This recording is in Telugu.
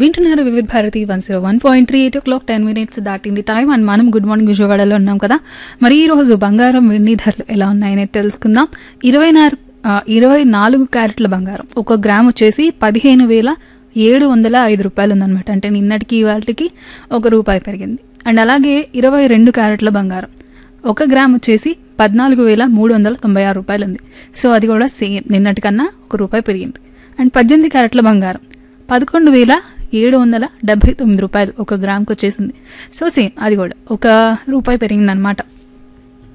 వింటున్నారు Vividh Bharati one zero one point three eight o'clock ten minutes దాటింది టైం అండ్ మనం గుడ్ మార్నింగ్ విజయవాడలో ఉన్నాం కదా మరి ఈ రోజు బంగారం వెండి ధరలు ఎలా ఉన్నాయని తెలుసుకుందాం ఇరవై నాలుగు ఇరవై నాలుగు క్యారెట్ల బంగారం ఒక గ్రామ్ వచ్చేసి పదిహేను వేల ఏడు వందల ఐదు రూపాయలు ఉందన్నమాట అంటే నిన్నటికి వాటికి ఒక రూపాయి పెరిగింది అండ్ అలాగే ఇరవై రెండు క్యారెట్ల బంగారం ఒక గ్రామ్ వచ్చేసి పద్నాలుగు వేల మూడు వందల తొంభై ఆరు రూపాయలు ఉంది సో అది కూడా సేమ్ నిన్నటికన్నా ఒక రూపాయి పెరిగింది అండ్ పద్దెనిమిది క్యారెట్ల బంగారం పదకొండు వేల ఏడు వందల డెబ్బై తొమ్మిది రూపాయలు ఒక గ్రామ్కి వచ్చేసింది సో సేమ్ అది కూడా ఒక రూపాయి పెరిగిందనమాట